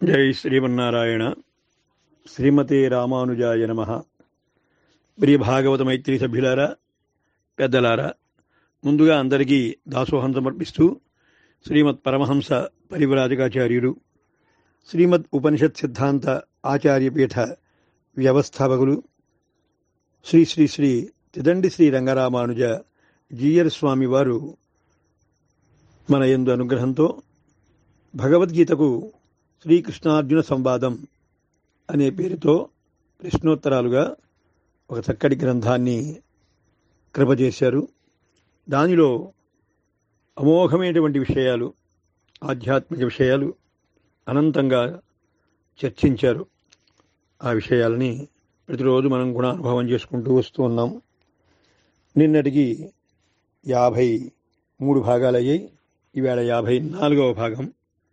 జై శ్రీమన్నారాయణ శ్రీమతే రామానుజాయ నమ ప్రియ భాగవత మైత్రి సభ్యులారా పెద్దలారా ముందుగా అందరికీ దాసోహం సమర్పిస్తూ శ్రీమద్ పరమహంస పరివ్రాజకాచార్యులు శ్రీమద్ ఉపనిషత్ సిద్ధాంత ఆచార్యపీఠ వ్యవస్థాపకులు శ్రీ శ్రీ శ్రీ తిదండి శ్రీ రంగరామానుజ జీయర్ స్వామి వారు మన యందు అనుగ్రహంతో భగవద్గీతకు శ్రీకృష్ణార్జున సంవాదం అనే పేరుతో ప్రశ్నోత్తరాలుగా ఒక చక్కటి గ్రంథాన్ని కృప చేశారు దానిలో అమోఘమైనటువంటి విషయాలు ఆధ్యాత్మిక విషయాలు అనంతంగా చర్చించారు ఆ విషయాలని ప్రతిరోజు మనం కూడా అనుభవం చేసుకుంటూ వస్తూ ఉన్నాం నిన్నటికి యాభై మూడు భాగాలయ్యాయి ఈవేళ యాభై నాలుగవ భాగం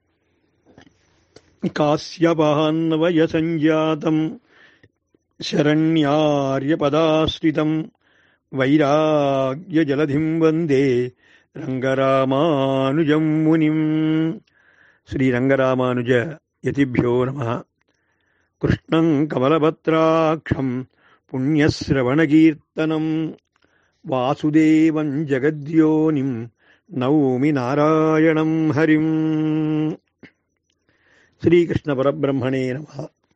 కాశ్యపాన్వయ సంజాతం శరణ్యార్యపదాశ్రితం వైరాగ్య జలధిం వందే రంగరామానుజం మునిం శ్రీరంగరామానుజ యతిభ్యో నమ కృష్ణం కమలభత్రాక్షం పుణ్యశ్రవణకీర్తనం వాసుదేవం జగద్యోనిం నౌమి నారాయణం హరిం శ్రీకృష్ణ పరబ్రహ్మణే నమ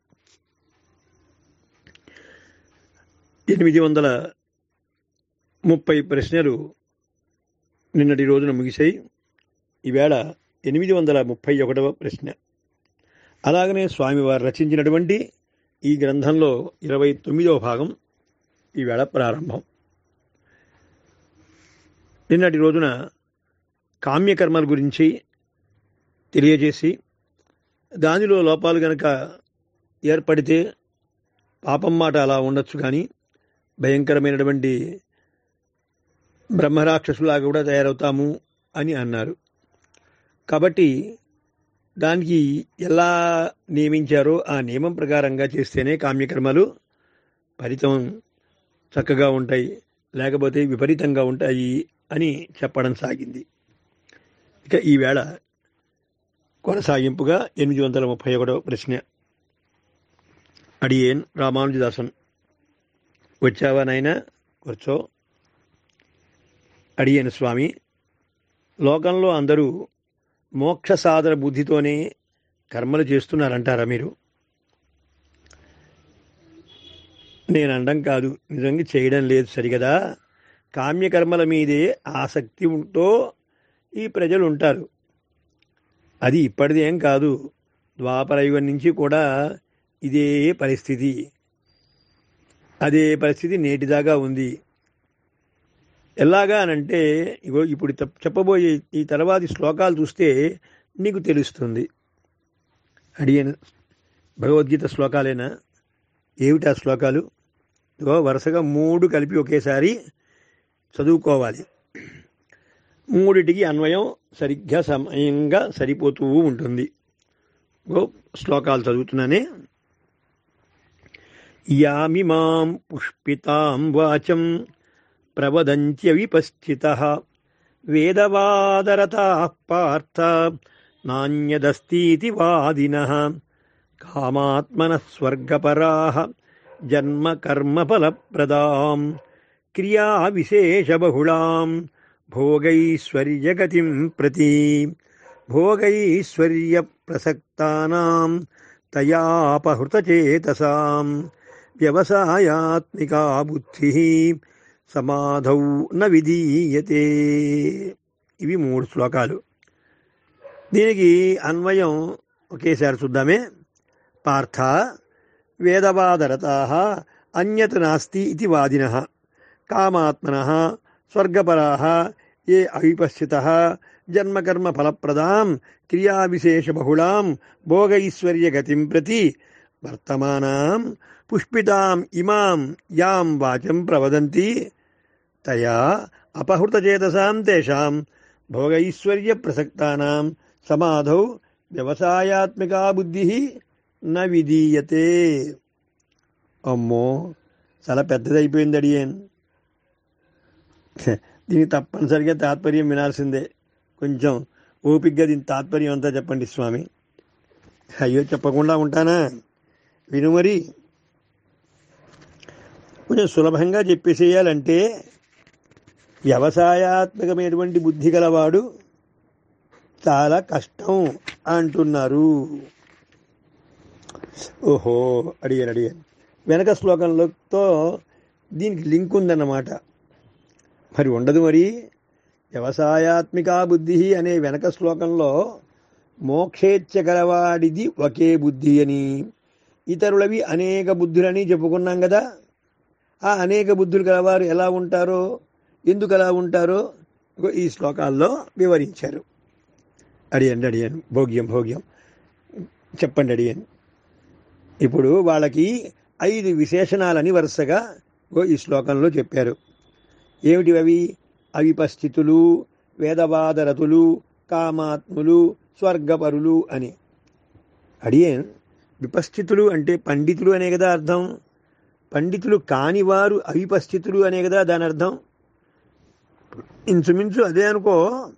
ఎనిమిది వందల ముప్పై ప్రశ్నలు నిన్నటి రోజున ముగిశాయి ఈవేళ ఎనిమిది వందల ముప్పై ఒకటవ ప్రశ్న అలాగనే స్వామివారు రచించినటువంటి ఈ గ్రంథంలో ఇరవై తొమ్మిదవ భాగం ఈవేళ ప్రారంభం నిన్నటి రోజున కామ్యకర్మల గురించి తెలియజేసి దానిలో లోపాలు గనక ఏర్పడితే పాపం మాట అలా ఉండొచ్చు కానీ భయంకరమైనటువంటి బ్రహ్మరాక్షసులాగా కూడా తయారవుతాము అని అన్నారు కాబట్టి దానికి ఎలా నియమించారో ఆ నియమం ప్రకారంగా చేస్తేనే కామ్యకర్మలు ఫలితం చక్కగా ఉంటాయి లేకపోతే విపరీతంగా ఉంటాయి అని చెప్పడం సాగింది ఇక ఈవేళ కొనసాగింపుగా ఎనిమిది వందల ముప్పై ఒకటవ ప్రశ్న అడియేన్ రామానుజదాసన్ వచ్చావా నాయనా కూర్చో అడియను స్వామి లోకంలో అందరూ మోక్ష సాధన బుద్ధితోనే కర్మలు చేస్తున్నారంటారా మీరు నేను అనడం కాదు నిజంగా చేయడం లేదు సరిగదా కామ్యకర్మల మీదే ఆసక్తి ఉంటో ఈ ప్రజలు ఉంటారు అది ఇప్పటిదేం కాదు ద్వాపరయుగం నుంచి కూడా ఇదే పరిస్థితి అదే పరిస్థితి నేటిదాకా ఉంది ఎలాగా అనంటే ఇగో ఇప్పుడు చెప్పబోయే ఈ తర్వాతి శ్లోకాలు చూస్తే నీకు తెలుస్తుంది అడిగాను భగవద్గీత శ్లోకాలేనా ఏమిటి ఆ శ్లోకాలు ఇగో వరుసగా మూడు కలిపి ఒకేసారి చదువుకోవాలి మూడిటికి అన్వయం సరిగ్గా సమయంగా సరిపోతూ ఉంటుంది గో శ్లోకాలు చదువుతున్నానే యామిమాం పుష్పితాం వాచం ప్రవదంత్య విపస్థిత వేదవాదరతా పార్థ నాణ్యదస్తీతి వాదిన కామాత్మన స్వర్గపరా జన్మ కర్మఫలప్రదాం క్రియా విశేషబహుళాం భోగైశ్వర్యగతిం ప్రతి భోగైశ్వర్య ప్రసక్తానాం తయాపహృతచేతసాం వ్యవసాయాత్మికా బుద్ధి సమాధౌ న విధీయతే ఇవి మూడు శ్లోకాలు దీనికి అన్వయం ఒకేసారి చూద్దామే పార్థ వేదవాదరతా అన్యత్ నాస్తి ఇది వాదిన కామాత్మన స్వర్గపరా ఏ అవిపశ్చిత జన్మకర్మ ఫలప్రదాం క్రియావిశేషబహుళాం భోగైశ్వర్యగతిం ప్రతి వర్తమానాం పుష్పితాం ఇమాం యాం వాచం ప్రవదంతి తయా అపహృతచేతసాం తేషాం భోగైశ్వర్య ప్రసక్తానాం సమాధౌ వ్యవసాయాత్మికా బుద్ధి న విధీయతే అమ్మో చాలా పెద్దదైపోయింది అడియన్ దీనికి తప్పనిసరిగా తాత్పర్యం వినాల్సిందే కొంచెం ఓపిగ్గా దీని తాత్పర్యం అంతా చెప్పండి స్వామి అయ్యో చెప్పకుండా ఉంటానా విను మరి కొంచెం సులభంగా చెప్పేసేయాలంటే వ్యవసాయాత్మకమైనటువంటి బుద్ధి గలవాడు చాలా కష్టం అంటున్నారు ఓహో అడిగాను అడిగాను వెనక శ్లోకంలోతో దీనికి లింక్ ఉందన్నమాట మరి ఉండదు మరి వ్యవసాయాత్మిక బుద్ధి అనే వెనక శ్లోకంలో మోక్షేచ్ఛ గలవాడిది ఒకే బుద్ధి అని ఇతరులవి అనేక బుద్ధులని చెప్పుకున్నాం కదా ఆ అనేక బుద్ధులు గలవారు ఎలా ఉంటారో ఎందుకు అలా ఉంటారో ఇగో ఈ శ్లోకాల్లో వివరించారు అడియండి అడిగాను భోగ్యం భోగ్యం చెప్పండి అడిగాను ఇప్పుడు వాళ్ళకి ఐదు విశేషణాలని వరుసగా ఇగో ఈ శ్లోకంలో చెప్పారు ఏమిటి అవి అవిపస్థితులు వేదవాదరతులు కామాత్ములు స్వర్గపరులు అని అడియన్ విపస్థితులు అంటే పండితులు అనే కదా అర్థం పండితులు కానివారు అవిపస్థితులు అనే కదా దాని అర్థం ఇంచుమించు అదే అనుకో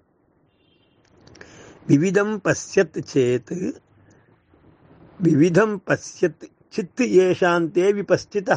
వివిధం పశ్యత్ చేత్ వివిధం పశ్యత్ చిత్ ఏషాంతే విపస్థిత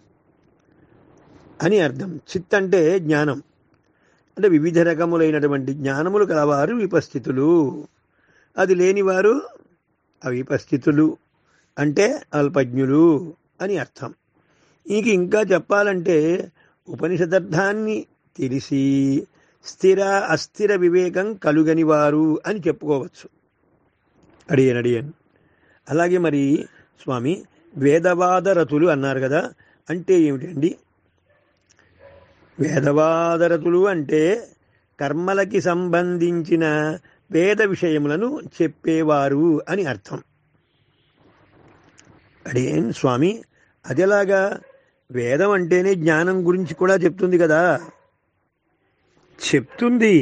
అని అర్థం చిత్ అంటే జ్ఞానం అంటే వివిధ రకములైనటువంటి జ్ఞానములు కలవారు విపస్థితులు అది లేనివారు అవిపస్థితులు అంటే అల్పజ్ఞులు అని అర్థం ఇంక ఇంకా చెప్పాలంటే ఉపనిషదర్థాన్ని తెలిసి స్థిర అస్థిర వివేకం కలుగని వారు అని చెప్పుకోవచ్చు అడిగాను అడిగాను అలాగే మరి స్వామి వేదవాద రతులు అన్నారు కదా అంటే ఏమిటండి వేదవాదరతులు అంటే కర్మలకి సంబంధించిన వేద విషయములను చెప్పేవారు అని అర్థం అడేం స్వామి అదేలాగా వేదం అంటేనే జ్ఞానం గురించి కూడా చెప్తుంది కదా చెప్తుంది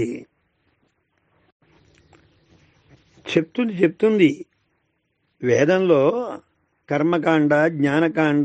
చెప్తుంది చెప్తుంది వేదంలో కర్మకాండ జ్ఞానకాండ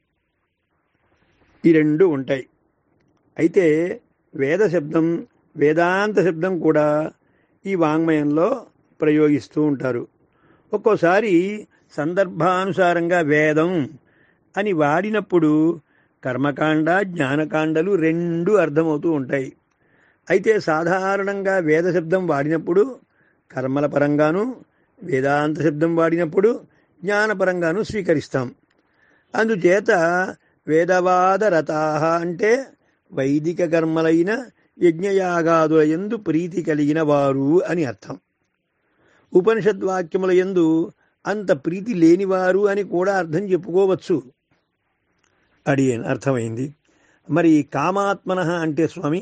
ఈ రెండు ఉంటాయి అయితే వేద శబ్దం వేదాంత శబ్దం కూడా ఈ వాంగ్మయంలో ప్రయోగిస్తూ ఉంటారు ఒక్కోసారి సందర్భానుసారంగా వేదం అని వాడినప్పుడు కర్మకాండ జ్ఞానకాండలు రెండు అర్థమవుతూ ఉంటాయి అయితే సాధారణంగా వేద శబ్దం వాడినప్పుడు కర్మల పరంగాను వేదాంత శబ్దం వాడినప్పుడు జ్ఞానపరంగాను స్వీకరిస్తాం అందుచేత వేదవాద రథాహ అంటే వైదిక కర్మలైన యజ్ఞయాగాదుల ఎందు ప్రీతి కలిగిన వారు అని అర్థం ఉపనిషద్వాక్యముల ఎందు అంత ప్రీతి లేనివారు అని కూడా అర్థం చెప్పుకోవచ్చు అడిగాను అర్థమైంది మరి కామాత్మన అంటే స్వామి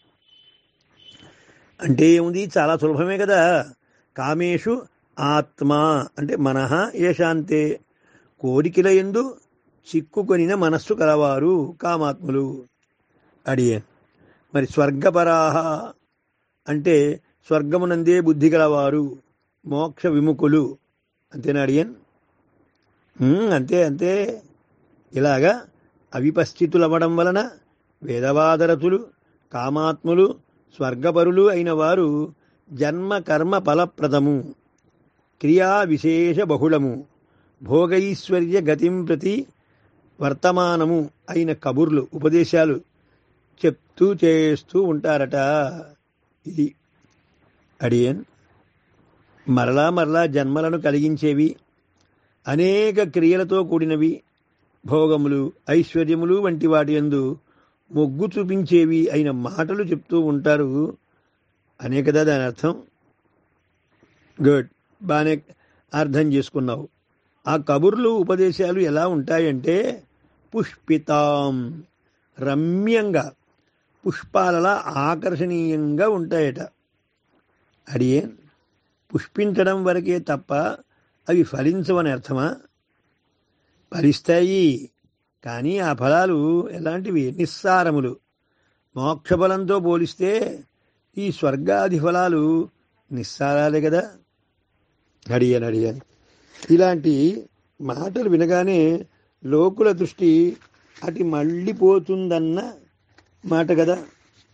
అంటే ఏముంది చాలా సులభమే కదా కామేషు ఆత్మ అంటే మనః ఏషాంతే కోరికల ఎందు చిక్కుకొనిన మనస్సు కలవారు కామాత్ములు అడియన్ మరి స్వర్గపరాహ అంటే స్వర్గమునందే బుద్ధి గలవారు మోక్ష విముఖులు అంతేనా అడియన్ ఉమ్, అంతే అంతే ఇలాగా అవిపస్థితులవ్వడం వలన వేదవాదరతులు కామాత్ములు స్వర్గపరులు అయిన వారు జన్మ కర్మ ఫలప్రదము క్రియా విశేష బహుళము భోగైశ్వర్య గతిం ప్రతి వర్తమానము అయిన కబుర్లు ఉపదేశాలు చెప్తూ చేస్తూ ఉంటారట ఇది అడియన్ మరలా మరలా జన్మలను కలిగించేవి అనేక క్రియలతో కూడినవి భోగములు ఐశ్వర్యములు వంటి వాటి యందు మొగ్గు చూపించేవి అయిన మాటలు చెప్తూ ఉంటారు అనే కదా దాని అర్థం గుడ్ బాగానే అర్థం చేసుకున్నావు ఆ కబుర్లు ఉపదేశాలు ఎలా ఉంటాయంటే పుష్పితాం రమ్యంగా పుష్పాలలా ఆకర్షణీయంగా ఉంటాయట అడిగే పుష్పించడం వరకే తప్ప అవి ఫలించవని అర్థమా ఫలిస్తాయి కానీ ఆ ఫలాలు ఎలాంటివి నిస్సారములు మోక్షఫలంతో పోలిస్తే ఈ స్వర్గాది ఫలాలు నిస్సారాలే కదా అడిగాను అడిగాను ఇలాంటి మాటలు వినగానే లోకుల దృష్టి అటు మళ్ళీపోతుందన్న మాట కదా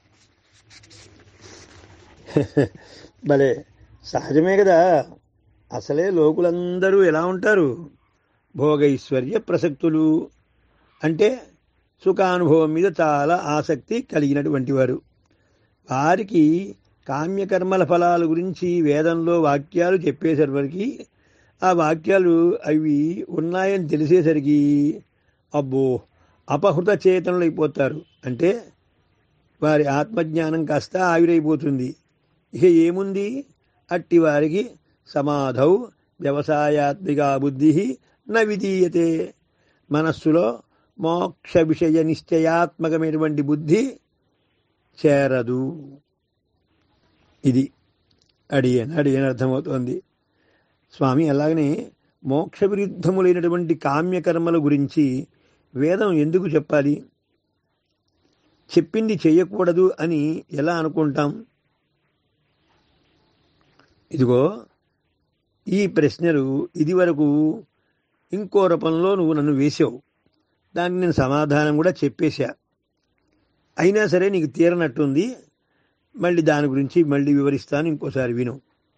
భలే సహజమే కదా అసలే లోకులందరూ ఎలా ఉంటారు భోగైశ్వర్య ప్రసక్తులు అంటే సుఖానుభవం మీద చాలా ఆసక్తి కలిగినటువంటి వారు వారికి కామ్యకర్మల ఫలాల గురించి వేదంలో వాక్యాలు చెప్పేసరికి ఆ వాక్యాలు అవి ఉన్నాయని తెలిసేసరికి అబ్బో అపహృత చేతనులు అయిపోతారు అంటే వారి ఆత్మజ్ఞానం కాస్త ఆవిరైపోతుంది ఇక ఏముంది అట్టి వారికి సమాధౌ వ్యవసాయాత్మిక బుద్ధి న విధీయతే మనస్సులో మోక్ష విషయ నిశ్చయాత్మకమైనటువంటి బుద్ధి చేరదు ఇది అడియన్ అడియన్ అర్థమవుతోంది స్వామి అలాగనే మోక్ష విరుద్ధములైనటువంటి కామ్యకర్మల గురించి వేదం ఎందుకు చెప్పాలి చెప్పింది చేయకూడదు అని ఎలా అనుకుంటాం ఇదిగో ఈ ప్రశ్నలు ఇదివరకు ఇంకో రూపంలో నువ్వు నన్ను వేసావు దానికి నేను సమాధానం కూడా చెప్పేశా అయినా సరే నీకు తీరనట్టుంది మళ్ళీ దాని గురించి మళ్ళీ వివరిస్తాను ఇంకోసారి విను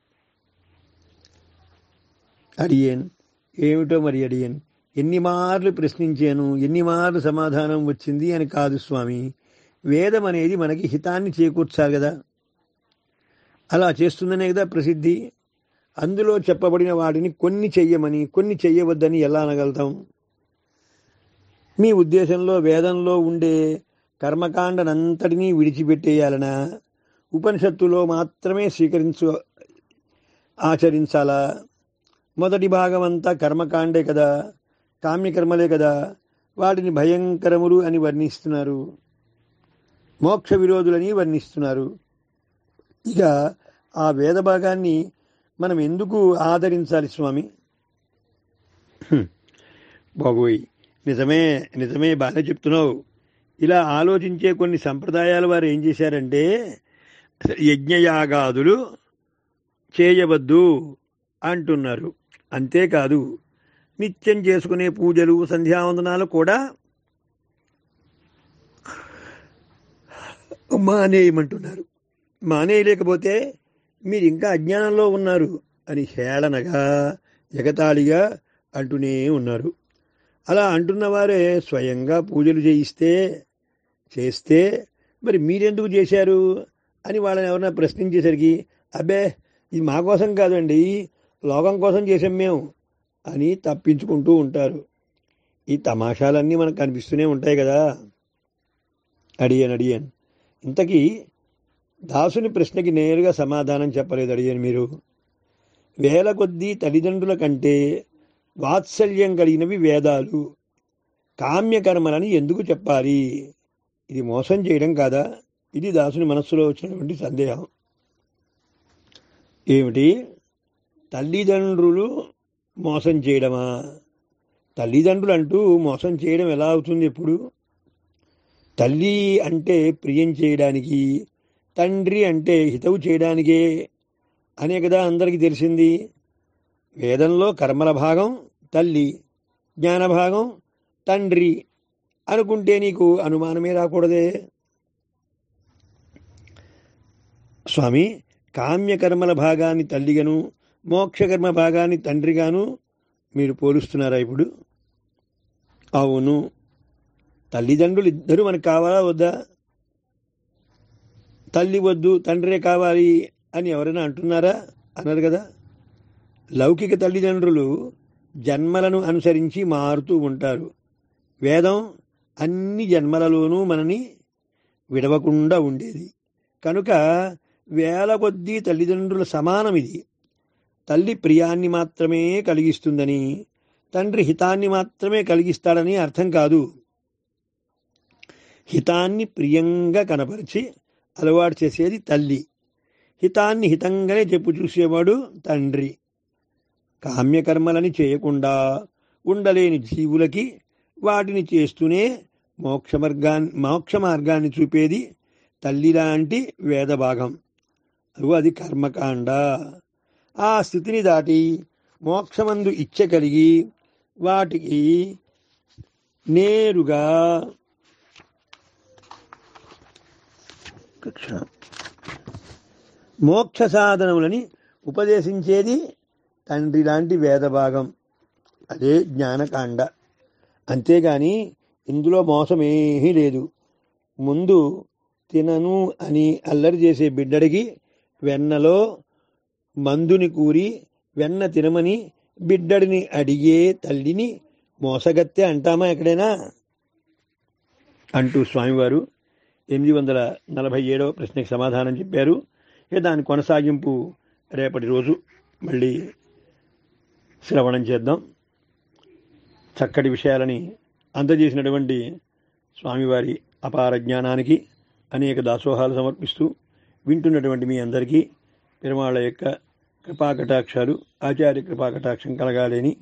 అడియన్ ఏమిటో మరి అడియన్ ఎన్ని మార్లు ప్రశ్నించాను ఎన్ని మార్లు సమాధానం వచ్చింది అని కాదు స్వామి వేదం అనేది మనకి హితాన్ని చేకూర్చాలి కదా అలా చేస్తుందనే కదా ప్రసిద్ధి అందులో చెప్పబడిన వాటిని కొన్ని చెయ్యమని కొన్ని చెయ్యవద్దని ఎలా అనగలుగుతాం మీ ఉద్దేశంలో వేదంలో ఉండే కర్మకాండనంతటినీ విడిచిపెట్టేయాలనా ఉపనిషత్తులో మాత్రమే స్వీకరించు ఆచరించాలా మొదటి భాగం అంతా కర్మకాండే కదా కామ్యకర్మలే కదా వాటిని భయంకరములు అని వర్ణిస్తున్నారు మోక్ష విరోధులని వర్ణిస్తున్నారు ఇక ఆ వేద భాగాన్ని మనం ఎందుకు ఆదరించాలి స్వామి హ్మ్. బాబోయ్ నిజమే నిజమే బాగానే చెప్తున్నావు ఇలా ఆలోచించే కొన్ని సంప్రదాయాల వారు ఏం చేశారంటే యజ్ఞయాగాదులు చేయవద్దు అంటున్నారు అంతేకాదు నిత్యం చేసుకునే పూజలు సంధ్యావందనాలు కూడా మానేయమంటున్నారు మానేయలేకపోతే మీరు ఇంకా అజ్ఞానంలో ఉన్నారు అని హేళనగా ఎగతాళిగా అంటూనే ఉన్నారు అలా అంటున్న వారే స్వయంగా పూజలు చేయిస్తే చేస్తే మరి మీరెందుకు చేశారు అని వాళ్ళని ఎవరైనా ప్రశ్నించేసరికి అబ్బే ఇది మా కోసం కాదండి లోకం కోసం చేసాం మేము అని తప్పించుకుంటూ ఉంటారు ఈ తమాషాలన్నీ మనకు కనిపిస్తూనే ఉంటాయి కదా అడియన్ అడియన్ ఇంతకీ దాసుని ప్రశ్నకి నేరుగా సమాధానం చెప్పలేదు అడిగాను మీరు వేల కొద్దీ తల్లిదండ్రుల కంటే వాత్సల్యం కలిగినవి వేదాలు కామ్యకర్మలని ఎందుకు చెప్పాలి ఇది మోసం చేయడం కాదా ఇది దాసుని మనస్సులో వచ్చినటువంటి సందేహం ఏమిటి తల్లిదండ్రులు మోసం చేయడమా తల్లిదండ్రులు అంటూ మోసం చేయడం ఎలా అవుతుంది ఇప్పుడు తల్లి అంటే ప్రియం చేయడానికి తండ్రి అంటే హితవు చేయడానికే అనే కదా అందరికీ తెలిసింది వేదంలో కర్మల భాగం తల్లి జ్ఞాన భాగం తండ్రి అనుకుంటే నీకు అనుమానమే రాకూడదే స్వామి కామ్యకర్మల భాగాన్ని తల్లిగాను మోక్షకర్మ భాగాన్ని తండ్రిగాను మీరు పోలుస్తున్నారా ఇప్పుడు అవును తల్లిదండ్రులు ఇద్దరు మనకు కావాలా వద్దా తల్లి వద్దు తండ్రే కావాలి అని ఎవరైనా అంటున్నారా అన్నారు కదా లౌకిక తల్లిదండ్రులు జన్మలను అనుసరించి మారుతూ ఉంటారు వేదం అన్ని జన్మలలోనూ మనని విడవకుండా ఉండేది కనుక వేల కొద్దీ తల్లిదండ్రుల సమానం ఇది తల్లి ప్రియాన్ని మాత్రమే కలిగిస్తుందని తండ్రి హితాన్ని మాత్రమే కలిగిస్తాడని అర్థం కాదు హితాన్ని ప్రియంగా కనపరిచి అలవాటు చేసేది తల్లి హితాన్ని హితంగానే చెప్పు చూసేవాడు తండ్రి కామ్యకర్మలని చేయకుండా ఉండలేని జీవులకి వాటిని చేస్తూనే మోక్ష మార్గాన్ని మోక్ష మార్గాన్ని చూపేది తల్లి లాంటి వేదభాగం అదిగో అది కర్మకాండ ఆ స్థితిని దాటి మోక్షమందు ఇచ్చ కలిగి వాటికి నేరుగా మోక్ష సాధనములని ఉపదేశించేది తండ్రి లాంటి వేదభాగం అదే జ్ఞానకాండ అంతేగాని ఇందులో మోసమేమీ లేదు ముందు తినను అని అల్లరి చేసే బిడ్డడికి వెన్నలో మందుని కూరి వెన్న తినమని బిడ్డడిని అడిగే తల్లిని మోసగత్తె అంటామా ఎక్కడైనా అంటూ స్వామివారు ఎనిమిది వందల నలభై ఏడవ ప్రశ్నకి సమాధానం చెప్పారు ఇక దాని కొనసాగింపు రేపటి రోజు మళ్ళీ శ్రవణం చేద్దాం చక్కటి విషయాలని అందజేసినటువంటి స్వామివారి అపార జ్ఞానానికి అనేక దాసోహాలు సమర్పిస్తూ వింటున్నటువంటి మీ అందరికీ పెరుమాళ్ళ యొక్క కృపాకటాక్షాలు ఆచార్య కృపాకటాక్షం కలగాలని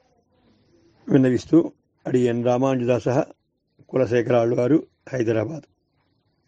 విన్నవిస్తూ అడియన్ రామానుజదాస కులశేఖరాళ్ళు గారు హైదరాబాద్